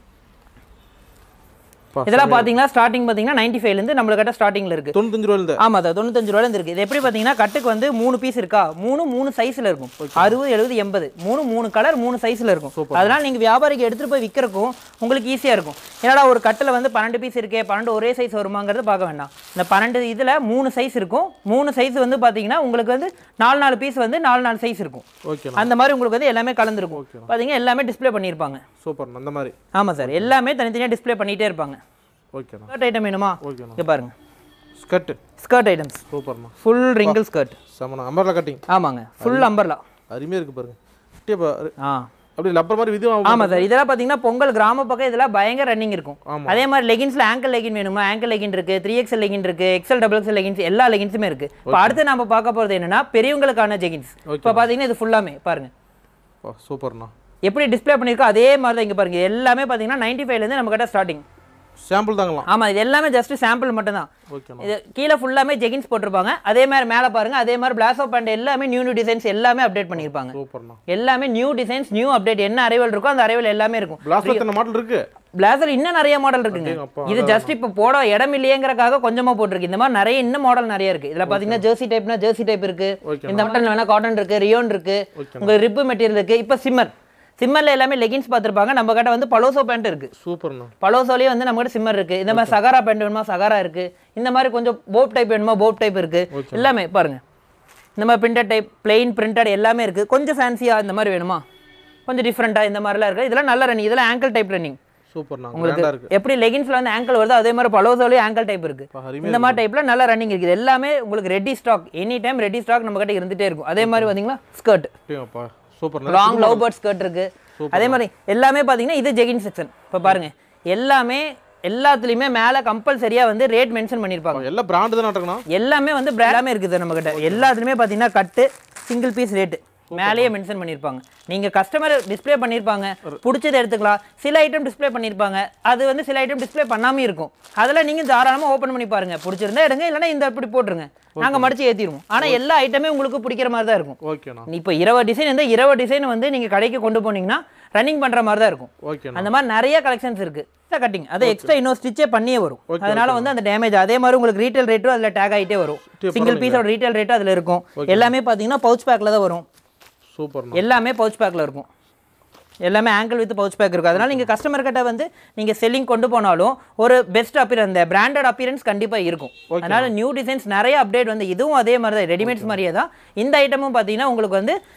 S3: பா,
S4: இதெல்லாம் பார்த்தீங்கன்னா ஸ்டார்டிங் பார்த்தீங்கன்னா நைன்டி ஃபைவ்லேருந்து நம்மளுக்கிட்ட ஸ்டார்டிங்கில் இருக்கு
S3: தொண்ணூத்தஞ்சு ரூபாயிலிருந்து
S4: ஆமா சார் தொண்ணூத்தஞ்சு ரூபாயில இருக்கு இது எப்படி பார்த்தீங்கன்னா கட்டுக்கு வந்து மூணு பீஸ் இருக்கா மூணு மூணு சைஸ்ல இருக்கும் அறுபது எழுபது எண்பது மூணு மூணு கலர் மூணு சைஸ்ல இருக்கும் அதனால நீங்க வியாபாரிக்கு எடுத்துட்டு போய் விற்கிறக்கும் உங்களுக்கு ஈஸியா இருக்கும் என்னடா ஒரு கட்டில் வந்து பன்னெண்டு பீஸ் இருக்கே பன்னெண்டு ஒரே சைஸ் வருமாங்கிறது பார்க்க வேண்டாம் இந்த பன்னெண்டு இதுல மூணு சைஸ் இருக்கும் மூணு சைஸ் வந்து பாத்தீங்கன்னா உங்களுக்கு வந்து நாலு நாலு பீஸ் வந்து நாலு நாலு சைஸ் இருக்கும்
S3: ஓகேண்ணா
S4: அந்த மாதிரி உங்களுக்கு வந்து எல்லாமே கலந்துருக்கும் பாத்தீங்கன்னா எல்லாமே டிஸ்ப்ளே பண்ணியிருப்பாங்க
S3: சூப்பர்ண்ணா அந்த மாதிரி
S4: ஆமா சார் எல்லாமே தனித்தனியாக டிஸ்ப்ளே பண்ணிட்டே இருப்பாங்க
S3: ஓகேண்ணா
S4: ஸ்கர்ட் ஐட்டம் வேணுமா
S3: ஓகேண்ணா
S4: இங்க பாருங்க
S3: ஸ்கர்ட்டு
S4: ஸ்கர்ட் ஐட்டம்ஸ்
S3: சூப்பர்ண்ணா
S4: ஃபுல் ரிங்கிள் ஸ்கர்ட்
S3: செமண்ணா அம்பர்லா கட்டிங்
S4: ஆமாங்க ஃபுல் அம்பர்லா
S3: அருமையாக இருக்குது பாருங்க அப்படியே பா-
S4: ஆ
S3: அப்படி லப்பர் மாதிரி விதியும்
S4: ஆமா சார் இதெல்லாம் பாத்தீங்கன்னா பொங்கல் கிராம பக்கம் இதெல்லாம் பயங்கர ரன்னிங் இருக்கும்
S3: ஆமா.
S4: அதே மாதிரி லெகின்ஸ்ல ஆங்கிள் லெகின் வேணுமா ஆங்கிள் லெகின் இருக்கு த்ரீ எக்ஸல் லெகின் இருக்கு எக்ஸல் டபுள் எக்ஸல் லெகின்ஸ் எல்லா லெகின்ஸுமே இருக்கு இப்போ அடுத்து நம்ம பார்க்க போறது என்னன்னா பெரியவங்களுக்கான ஜெகின்ஸ் இப்போ பாத்தீங்கன்னா இது ஃபுல்லாமே பாருங்க
S3: பா, சூப்பர்ண்ணா
S4: எப்படி டிஸ்ப்ளே பண்ணியிருக்கோ அதே மாதிரி தான் இங்க பாருங்க எல்லாமே பாத்தீங்கன்னா நைன்டி ஃபைவ்லேருந்து நம்ம கிட்ட ஸ்டார்டிங்
S3: சாம்பிள் தாங்களாம்
S4: ஆமா இது எல்லாமே ஜஸ்ட் சாம்பிள் மட்டும் தான்
S3: ஓகேண்ணா
S4: இது கீழே ஃபுல்லாமே ஜெகின்ஸ் போட்டிருப்பாங்க அதே மாதிரி மேலே பாருங்க அதே மாதிரி பிளாசோ பேண்ட் எல்லாமே நியூ நியூ டிசைன்ஸ் எல்லாமே அப்டேட் பண்ணியிருப்பாங்க
S3: சூப்பர்ண்ணா
S4: எல்லாமே நியூ டிசைன்ஸ் நியூ அப்டேட் என்ன அரைவல் இருக்கோ அந்த அரைவல் எல்லாமே இருக்கும்
S3: பிளாஸ்ல எத்தனை மாடல் இருக்கு
S4: பிளாசர் இன்னும் நிறைய மாடல் இருக்குங்க
S3: அடேங்கப்பா,
S4: இது ஜஸ்ட் இப்போ போட இடம் இல்லையேங்கிறக்காக கொஞ்சமா போட்டிருக்கு இந்த மாதிரி நிறைய இன்னும் மாடல் நிறைய இருக்கு இதுல பாத்தீங்கன்னா ஜெர்சி டைப்னா ஜெர்சி டைப் இருக்கு
S3: Okay,
S4: இந்த மாடல் வேணா காட்டன் இருக்கு ரியோன் இருக்கு உங்களுக்கு ரிப்பு மெட்டீரியல் இருக்கு இப்போ சிம்மர் சிம்மர்ல எல்லாமே லெகின்ஸ் பார்த்திருப்பாங்க நம்ம கிட்ட வந்து பலோசோ பேண்ட் இருக்கு
S3: சூப்பர்ண்ணா
S4: பலோசோலயே வந்து நம்ம கிட்ட சிம்மர் இருக்கு இந்த மாதிரி சகாரா பேண்ட் வேணுமா சகாரா இருக்கு இந்த மாதிரி கொஞ்சம் போப் டைப் வேணுமா போப் டைப் இருக்கு எல்லாமே பாருங்க இந்த மாதிரி பிரிண்டட் டைப் பிளெயின் பிரிண்டட் எல்லாமே இருக்கு கொஞ்சம் ஃபேன்சியா இந்த மாதிரி வேணுமா கொஞ்சம் டிஃப்ரெண்டா இந்த மாதிரிலாம் இருக்கு இதெல்லாம் நல்ல ரன்னிங் இதெல்லாம் ஆங்கிள் டைப் ரன்னிங்
S3: சூப்பர்ண்ணா
S4: உங்களுக்கு
S3: கிராண்டா இருக்கு
S4: எப்படி லெகின்ஸ்ல வந்து ஆங்கிள் வருதோ அதே மாதிரி பலோசோலயும் ஆங்கிள் டைப் இருக்கு
S3: பா, அருமையா
S4: இந்த மாதிரி டைப்ல நல்ல ரன்னிங் இருக்குது எல்லாமே உங்களுக்கு ready stock any time ready stock நம்ம கிட்ட இருந்துட்டே இருக்கும் அதே மாதிரி பாத்தீங்கன்னா ஸ்கர்ட்
S3: அப்படியாப்பா super
S4: long love bird skirt இருக்கு அதே மாதிரி எல்லாமே பாத்தீங்கன்னா இது ஜெகின் செக்ஷன் இப்போ பாருங்க எல்லாமே எல்லாத்துலயுமே மேல கம்பல்சரியா வந்து ரேட் மென்ஷன் பண்ணிருப்பாங்க
S3: எல்லாம் பிராண்டு தான் நாட்டுங்கண்ணா
S4: எல்லாமே வந்து பிராண்டாமே இருக்குது நம்ம கிட்ட எல்லாத்துலயுமே பாத்தீங்கன்னா கட்டு சிங்கிள் பீஸ் ரேட்டு மேலேயே மென்ஷன் பண்ணியிருப்பாங்க நீங்க கஸ்டமர் டிஸ்ப்ளே பண்ணியிருப்பாங்க பிடிச்சதை எடுத்துக்கலாம் சில ஐட்டம் டிஸ்ப்ளே பண்ணியிருப்பாங்க அது வந்து சில ஐட்டம் டிஸ்ப்ளே பண்ணாமே இருக்கும் அதெல்லாம் நீங்க தாராளமா ஓப்பன் பண்ணி பாருங்க பிடிச்சிருந்தா எடுங்க இல்லைன்னா இந்த இப்படி போட்டுருங்க நாங்க மடிச்சு ஏத்திடுவோம் ஆனா எல்லா ஐட்டமே உங்களுக்கு பிடிக்கிற மாதிரி தான் இருக்கும்
S3: ஓகேண்ணா
S4: இப்போ இருபது டிசைன் இருந்தால் இருபது டிசைன் வந்து நீங்கள் கடைக்கு கொண்டு போனீங்கன்னா ரன்னிங் பண்ணுற மாதிரி தான் இருக்கும்
S3: ஓகேண்ணா
S4: அந்த மாதிரி நிறைய கலெக்ஷன்ஸ் இருக்கு எக்ஸ்ட்ரா கட்டிங் அது எக்ஸ்ட்ரா இன்னும் ஸ்டிச்சே பண்ணியே வரும் அதனால வந்து அந்த டேமேஜ் அதே மாதிரி உங்களுக்கு ரீட்டைல் ரேட்டும் அதில் டேக் ஆகிட்டே வரும் சிங்கிள் பீஸோட ரீட்டைல் ரேட்டும் அதில் இருக்கும் எல்லாமே பார்த்தீங்கன்னா பவுச் பேக்கில் தான் வரும்
S3: சூப்பர்ண்ணா
S4: எல்லாமே பவுச் பேக்கில் இருக்கும் எல்லாமே ஆங்கிள் வித் பவுச் பேக் இருக்கும் அதனால நீங்கள் கஸ்டமர் கிட்ட வந்து நீங்கள் செல்லிங் கொண்டு போனாலும் ஒரு பெஸ்ட் அப்பியரன்ஸ் அந்த பிராண்டட் அப்பியரன்ஸ் கண்டிப்பாக இருக்கும் அதனால நியூ டிசைன்ஸ் நிறைய அப்டேட் வந்து இதுவும் அதே மாதிரி தான் ரெடிமேட்ஸ் மாதிரியே தான் இந்த ஐட்டமும் பார்த்தீங்கன்னா உங்களுக்கு வந்து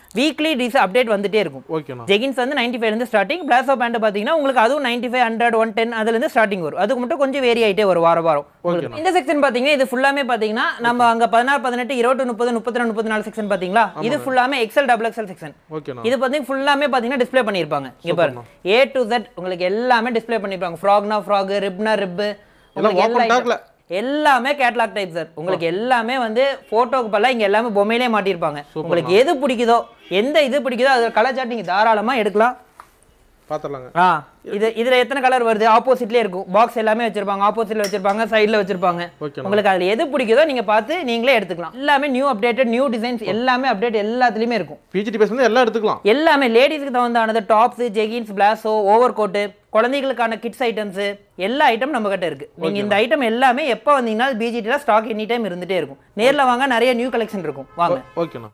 S4: வீக்லி டிஸ் அப்டேட் வந்துட்டே இருக்கும்
S3: ஓகேண்ணா
S4: ஜெகின்ஸ் வந்து நைன்டி ஃபைவ்லேருந்து ஸ்டார்டிங் பிளாசோ பேண்ட் பார்த்தீங்கன்னா உங்களுக்கு அதுவும் ninety five hundred one ten அதுலேருந்து ஸ்டார்டிங் வரும் அதுக்கு மட்டும் கொஞ்சம் வேரி ஆகிட்டே வரும் வார வாரம் உங்களுக்கு. இந்த செக்ஷன் பார்த்தீங்கன்னா இது ஃபுல்லாமே பார்த்தீங்கன்னா நம்ம அங்கே பதினாறு பதினெட்டு இருபது முப்பது முப்பத்தி ரெண்டு முப்பத்தி நாலு செக்ஷன் பார்த்தீங்களா இது ஃபுல்லாமே எக்ஸல் டபுள் எக்ஸல் செக்ஷன்
S3: ஓகேண்ணா
S4: இது பார்த்தீங்கன்னா ஃபுல்லாமே பார்த்தீங்கன்னா டிஸ்ப்ளே பண்ணியிருப்பாங்க இங்கே பாருங்க ஏ டு Z உங்களுக்கு எல்லாமே டிஸ்ப்ளே பண்ணியிருப்பாங்க ஃப்ராக்னா ஃப்ராக் ரிப்னா ரிப்பு உங்களுக்கு
S3: open
S4: எல்லா
S3: tagல.
S4: எல்லாமே கேட்லாக் டைப் சார் உங்களுக்கு எல்லாமே வந்து போட்டோக்கு பதிலாக இங்கே எல்லாமே பொம்மையிலே மாட்டியிருப்பாங்க உங்களுக்கு எது பிடிக்குதோ எந்த இது பிடிக்குதோ அது கலர் சார்ட் நீங்கள் தாராளமாக எடுக்கலாம்
S3: பார்த்துடலாங்க
S4: ஆ இது இதுல எத்தனை கலர் வருது ஆப்போசிட்லயே இருக்கும் பாக்ஸ் எல்லாமே வச்சிருப்பாங்க ஆப்போசிட்ல வச்சிருப்பாங்க சைடுல வச்சிருப்பாங்க
S3: ஓகேண்ணா.
S4: உங்களுக்கு அதுல எது பிடிக்குதோ நீங்க பார்த்து நீங்களே எடுத்துக்கலாம் எல்லாமே நியூ அப்டேட்டட் நியூ டிசைன்ஸ் எல்லாமே அப்டேட் எல்லாத்துலயுமே இருக்கும்
S3: பிஜிடி பேஸ் வந்து எல்லாம் எடுத்துக்கலாம்
S4: எல்லாமே லேடிஸ்க்கு தகுந்தானது tops jeggings palazzo over coat குழந்தைகளுக்கான கிட்ஸ் ஐட்டம்ஸ் எல்லா ஐட்டம் நம்ம கிட்ட இருக்கு நீங்க இந்த ஐட்டம் எல்லாமே எப்போ வந்தீங்கன்னா பிஜிடில ஸ்டாக் எனி டைம் இருந்துட்டே இருக்கும் நேர்ல வாங்க நிறைய நியூ கலெக்ஷன் இருக்கும் வாங்க
S3: ஓகேண்ணா